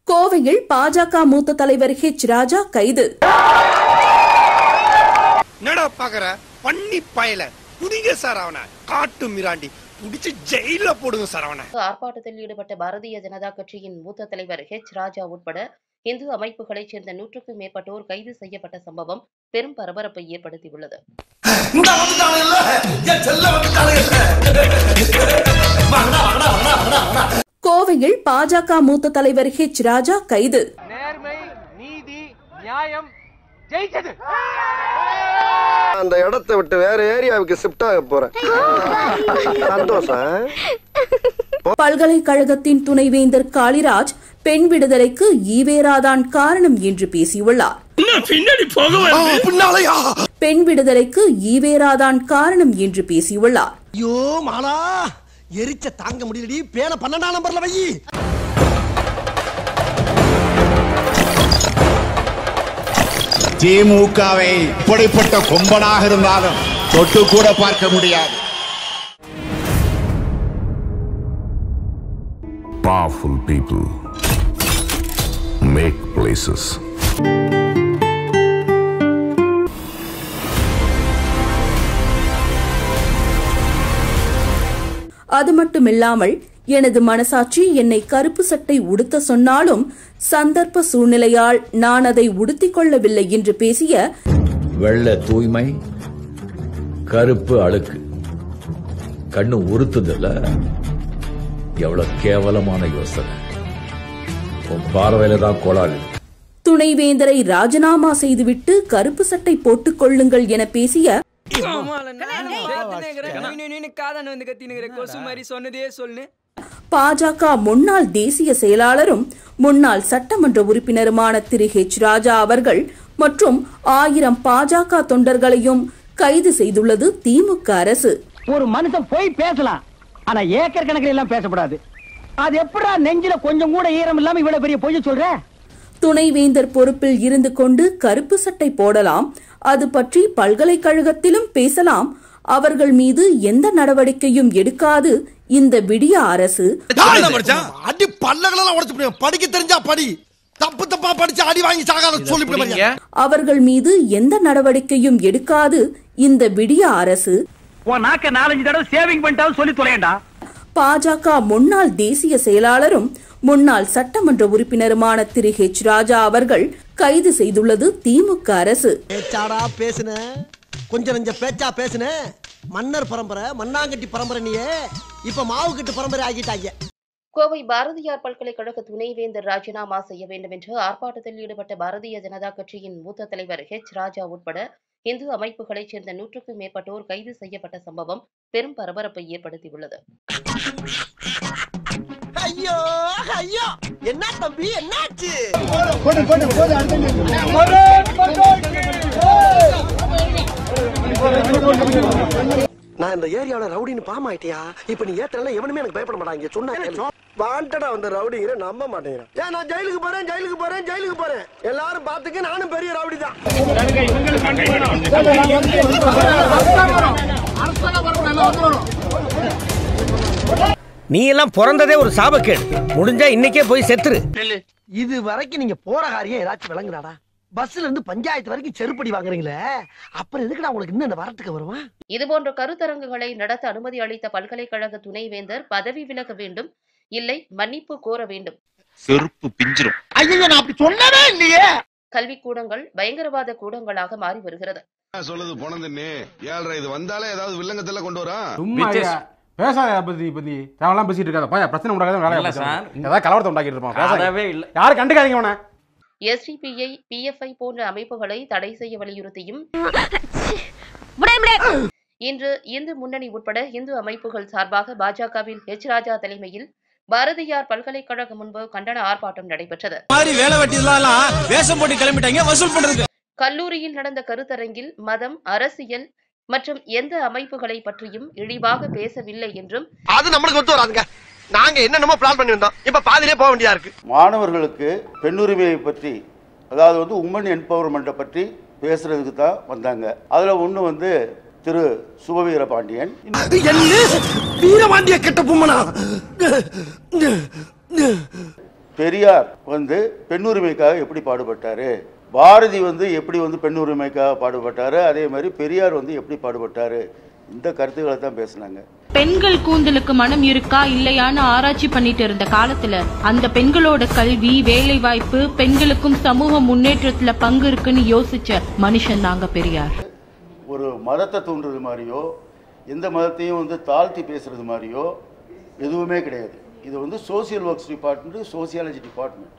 கோவையில் பாஜக மூத்த தலைவர் ஹெச் ராஜா கைது என்னடா பாக்குற பண்ணி பயல குடிங்க சார் அவனை காட்டு மிராண்டி புடிச்சு ஜெயில போடுங்க சார் அவனை ஆர்ப்பாட்டத்தில் ஈடுபட்ட பாரதிய ஜனதா கட்சியின் மூத்த தலைவர் ஹெச் ராஜா உட்பட இந்து அமைப்புகளைச் சேர்ந்த நூற்றுக்கும் மேற்பட்டோர் கைது செய்யப்பட்ட சம்பவம் பெரும் பரபரப்பை ஏற்படுத்தியுள்ளது இந்த வந்துட்டானுங்கல்ல என் செல்ல வந்துட்டானுங்கல்ல வாங்கடா வாங்கடா வாங்கடா வாங்கடா வாங்கடா கோவையில் பாஜக மூத்த தலைவர் ஹெச் ராஜா கைது நேர்மை நீதி நியாயம் ஜெயிச்சது அந்த இடத்தை விட்டு வேற ஏரியாவுக்கு ஷிஃப்ட் ஆக போறேன் சந்தோஷம் பல்கலைக்கழகத்தின் துணைவேந்தர் காளிராஜ் பெண் விடுதலைக்கு ஈவேராதான் காரணம் என்று பேசியுள்ளார் பின்னாடி போக பின்னாலயா பெண் விடுதலைக்கு ஈவேராதான் காரணம் என்று பேசியுள்ளார் ஐயோ மாலா எரிச்ச தாங்க முடியலடி பேன பன்னெண்டாம் நம்பர்ல வை திமுகவை இப்படிப்பட்ட கொம்பனாக இருந்தாலும் தொட்டு கூட பார்க்க முடியாது Powerful people make places. அது மட்டுமில்லாமல் எனது மனசாட்சி என்னை கருப்பு சட்டை உடுத்த சொன்னாலும் சந்தர்ப்ப சூழ்நிலையால் நான் அதை உடுத்திக் கொள்ளவில்லை என்று பேசிய வெள்ளை தூய்மை கருப்பு அழுக்கு கண்ணு உறுத்துதல்ல எவ்வளவு கேவலமான யோசனை உன் பார்வையில தான் கோளாறு இருக்கு. துணைவேந்தரை ராஜினாமா செய்துவிட்டு கருப்பு சட்டை போட்டுக் கொள்ளுங்கள் என பேசிய காதன் வந்து கத்தினுங்கிற கொசு மாதிரி சொன்னதே சொல்லு பாஜக முன்னாள் தேசிய செயலாளரும் முன்னாள் சட்டமன்ற உறுப்பினருமான திரு ஹெச் ராஜா அவர்கள் மற்றும் ஆயிரம் பாஜக தொண்டர்களையும் கைது செய்துள்ளது திமுக அரசு ஒரு மனுஷன் போய் பேசலாம் ஆனா ஏக்கர் கணக்கில் எல்லாம் பேசக்கூடாது அது எப்படா நெஞ்சில கொஞ்சம் கூட ஈரம் இல்லாம இவ்வளவு பெரிய பொய்ய சொல்ற துணைவேந்தர் பொறுப்பில் இருந்து கொண்டு கருப்பு சட்டை போடலாம் அது பற்றி பல்கலைக்கழகத்திலும் பேசலாம் அவர்கள் மீது எந்த நடவடிக்கையும் எடுக்காது இந்த விடிய அரசு அடி பல்லகளெல்லாம் உடைச்சு போடுவேன். படிக்க தெரிஞ்சா படி தப்பு தப்பா படிச்சு அடி வாங்கி சாகாத சொல்லி அவர்கள் மீது எந்த நடவடிக்கையும் எடுக்காது இந்த விடிய அரசு உன் நாக்க நாலஞ்சு தடவை சேவிங் பண்ணிட்டாலும் சொல்லி தொலையண்டா பாஜக முன்னாள் தேசிய செயலாளரும் முன்னாள் சட்டமன்ற உறுப்பினருமான திரு ஹெச் ராஜா அவர்கள் கைது செய்துள்ளது திமுக அரசு பேச்சாடா பேசுன கொஞ்சம் நெஞ்ச பேச்சா பேசுன மன்னர் பரம்பரை மண்ணாங்கட்டி பரம்பரை நீயே இப்ப மாவு கட்டு பரம்பரை ஆகிட்டாங்க கோவை பாரதியார் பல்கலைக்கழக துணைவேந்தர் ராஜினாமா செய்ய வேண்டும் என்று ஆர்ப்பாட்டத்தில் ஈடுபட்ட பாரதிய ஜனதா கட்சியின் மூத்த தலைவர் ஹெச் ராஜா உட்பட இந்து அமைப்புகளைச் சேர்ந்த நூற்றுக்கும் மேற்பட்டோர் கைது செய்யப்பட்ட சம்பவம் பெரும் பரபரப்பை ஏற்படுத்தியுள்ளது ஐயோ ஐயோ என்ன தம்பி என்னாச்சு நான் இந்த ஏரியால ரவுடின்னு பாம் ஆயிட்டியா இப்ப நீ ஏத்தல எவனுமே எனக்கு பயப்பட மாட்டாங்க சொன்னா வாண்டடா வந்த ரவுடிங்கிற நம்ப மாட்டேங்கிறேன் ஏன் நான் ஜெயிலுக்கு போறேன் ஜெயிலுக்கு போறேன் ஜெயிலுக்கு போறேன் எல்லாரும் பாத்துக்க நானும் பெரிய ரவுடி தான் நீ எல்லாம் பிறந்ததே ஒரு சாபக்கேடு முடிஞ்சா இன்னைக்கே போய் செத்துரு இது வரைக்கும் நீங்க போற காரியம் ஏதாச்சும் விளங்குறாடா பஸ்ல இருந்து பஞ்சாயத்து வரைக்கும் செருப்படி வாங்குறீங்களே அப்புறம் எதுக்குடா உங்களுக்கு இன்னும் இந்த வரத்துக்கு வருமா இதுபோன்ற கருத்தரங்குகளை நடத்த அனுமதி அளித்த பல்கலைக்கழக துணைவேந்தர் பதவி விலக வேண்டும் இல்லை மன்னிப்பு கோர வேண்டும் செருப்பு பிஞ்சிரும் ஐயோ நான் அப்படி சொன்னவே இல்லையே கல்விக்கூடங்கள் பயங்கரவாத கூடங்களாக மாறி வருகிறது சொல்லுது போனதுன்னு ஏழ்ரை இது வந்தாலே ஏதாவது வில்லங்கத்துல கொண்டு வரா பேசாத பத்தி பத்தி தேவலாம் பேசிட்டு இருக்காத பையா பிரச்சனை உண்டாக்காத வேலையா சார் ஏதாவது கலவரத்தை உண்டாக்கிட்டு இருப்பான் பேசாதவே இல்ல யாரும் கண்டுக்காதீங்க உன எஸ்டிபிஐ பிஎஃப்ஐ போன்ற அமைப்புகளை தடை செய்ய வலியுறுத்தியும் இன்று இந்து முன்னணி உட்பட இந்து அமைப்புகள் சார்பாக பாஜகவின் ஹெச் ராஜா தலைமையில் பாரதியார் பல்கலைக்கழகம் முன்பு கண்டன ஆர்ப்பாட்டம் நடைபெற்றது மாதிரி வேலை வெட்டி வேஷம் போட்டு கிளம்பிட்டாங்க வசூல் பண்றதுக்கு கல்லூரியில் நடந்த கருத்தரங்கில் மதம் அரசியல் மற்றும் எந்த அமைப்புகளை பற்றியும் இழிவாக பேசவில்லை என்றும் அது நம்மளுக்கு ஒத்து வராதுங்க நாங்க என்னென்னமோ பிளான் பண்ணி வந்தோம் இப்ப பாதிலே போக வேண்டியதா இருக்கு மாணவர்களுக்கு பெண்ணுரிமையை பற்றி அதாவது வந்து உமன் என்பவர்மெண்ட்டை பற்றி பேசுறதுக்கு தான் வந்தாங்க அதில் ஒன்று வந்து திரு சுபவீர பாண்டியன் என்ன வீரபாண்டிய கெட்ட பொம்மனா பெரியார் வந்து பெண்ணுரிமைக்காக எப்படி பாடுபட்டாரு பாரதி வந்து எப்படி வந்து பெண்ணுரிமைக்காக பாடுபட்டாரு அதே மாதிரி பெரியார் வந்து எப்படி பாடுபட்டாரு இந்த கருத்துக்களை தான் பேசுனாங்க பெண்கள் கூந்தலுக்கு மனம் இருக்கா இல்லையான்னு ஆராய்ச்சி பண்ணிட்டு இருந்த காலத்துல அந்த பெண்களோட கல்வி வேலை வாய்ப்பு பெண்களுக்கும் சமூக முன்னேற்றத்துல பங்கு இருக்குன்னு யோசிச்ச மனுஷன் தாங்க பெரியார் ஒரு மதத்தை தூண்டுறது மாதிரியோ எந்த மதத்தையும் வந்து தாழ்த்தி பேசுறது மாதிரியோ எதுவுமே கிடையாது இது வந்து social works department sociology department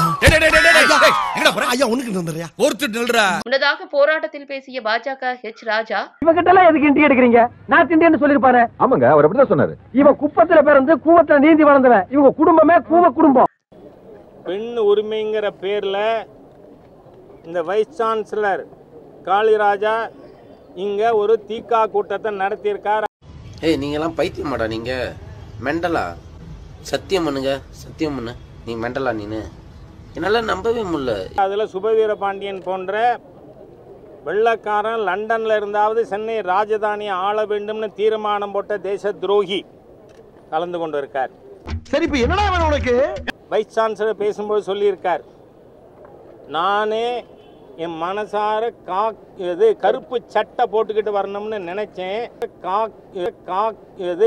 ஐயா உனக்கு வந்துடுறியா ஒருத்தர் நில்றா முன்னதாக போராட்டத்தில் பேசிய பாஜக ஹெச் ராஜா இவகிட்ட எல்லாம் எதுக்கு இண்டி எடுக்கிறீங்க நான் திண்டியன்னு சொல்லிருப்பாரு ஆமாங்க அவர் அப்படிதான் சொன்னாரு இவன் குப்பத்துல பிறந்து கூவத்துல நீந்தி வளர்ந்தவன் இவங்க குடும்பமே கூவ குடும்பம் பெண் உரிமைங்கிற பேர்ல இந்த வைஸ் சான்சலர் காளிராஜா இங்க ஒரு தீக்கா கூட்டத்தை நடத்தியிருக்கார் ஏய் நீங்கெல்லாம் பைத்தியமாடா நீங்க மெண்டலா சத்தியம் பண்ணுங்க சத்தியம் பண்ணு நீ மெண்டலா நீனு என்னால நம்பவே முடியல அதுல சுபவீர பாண்டியன் போன்ற வெள்ளக்காரன் லண்டன்ல இருந்தாவது சென்னை ராஜதானியை ஆள வேண்டும்னு தீர்மானம் போட்ட தேச துரோகி கலந்து கொண்டு இருக்கார் சரி இப்ப என்னடா வேணும் உனக்கு வைஸ் சான்சலர் பேசும்போது சொல்லியிருக்கார் நானே என் மனசார கா இது கருப்பு சட்டை போட்டுக்கிட்டு வரணும்னு நினைச்சேன் கா கா இது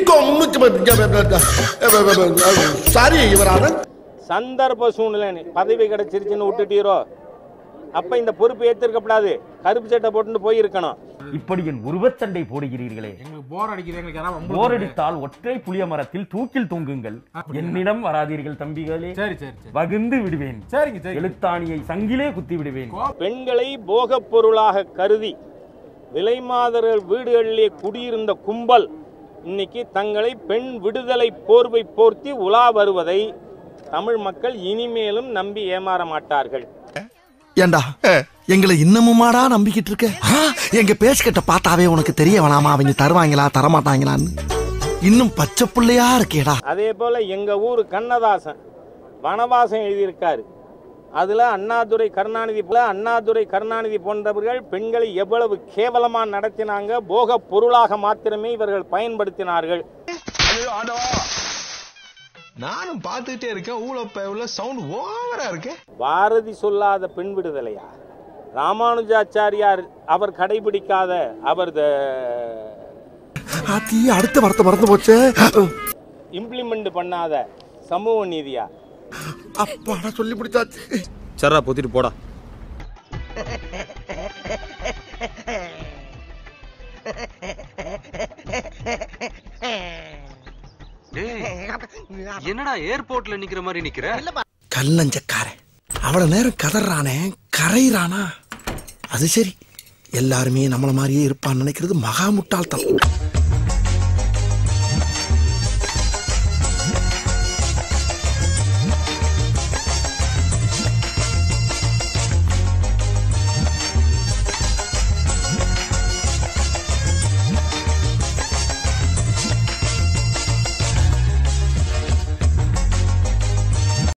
சாரி யுவரான சந்தர்ப்ப சூழ்நிலை பதவி கிடைச்சிருச்சுன்னு விட்டுட்டீரோ அப்ப இந்த பொறுப்பு ஏத்திருக்கப்படாது கருப்பு சட்டை போட்டுட்டு போயிருக்கணும் இப்படி என் உருவச்சண்டை போடுகிறீர்களே போர் அடிக்குது எங்களுக்கு யாராவது வம்பு போரடித்தால் ஒற்றை புளிய மரத்தில் தூக்கில் தொங்குங்கள் என்னிடம் வராதீர்கள் தம்பிகளே சரி சரி சரி வகுந்து விடுவேன் சரிங்க சரி எழுத்தாணியை சங்கிலே குத்தி விடுவேன் பெண்களை போகப் பொருளாக கருதி விலைமாதர்கள் வீடுகளிலே குடியிருந்த கும்பல் இன்னைக்கு தங்களை பெண் விடுதலை போர்வை போர்த்தி உலா வருவதை தமிழ் மக்கள் இனிமேலும் நம்பி ஏமாற மாட்டார்கள் ஏண்டா எங்களை இன்னமுமாடா நம்பிக்கிட்டு இருக்க ஆ, எங்க பேசிக்கிட்ட பார்த்தாவே உனக்கு தெரிய வேணாமா அவங்க தருவாங்களா தரமாட்டாங்களான்னு இன்னும் பச்சை புள்ளையா இருக்கேடா அதே போல எங்க ஊர் கண்ணதாசன் வனவாசம் எழுதியிருக்காரு அதுல அண்ணாதுரை கருணாநிதி போல அண்ணாதுரை கருணாநிதி போன்றவர்கள் பெண்களை எவ்வளவு கேவலமா நடத்தினாங்க போக பொருளாக மாத்திரமே இவர்கள் பயன்படுத்தினார்கள் நானும் பார்த்துட்டே இருக்கேன் ஊழப்ப உள்ள சவுண்ட் ஓவரா இருக்கு பாரதி சொல்லாத பெண் விடுதலையா ராமானுஜாச்சாரியார் அவர் கடைபிடிக்காத அவர் ஆத்தி அடுத்த வார்த்தை மறந்து போச்சு இம்ப்ளிமெண்ட் பண்ணாத சமூக நீதியா அப்பாடா சொல்லி பிடிச்சாச்சு சரா பொத்திட்டு போடா என்னடா ஏர்போர்ட்ல நிக்கிற மாதிரி நிக்கிற கல்லஞ்சக்காரன் அவ்வளவு நேரம் கதறானே கரையிறானா அது சரி எல்லாருமே நம்மள மாதிரியே இருப்பான்னு நினைக்கிறது மகா முட்டாள்தனம்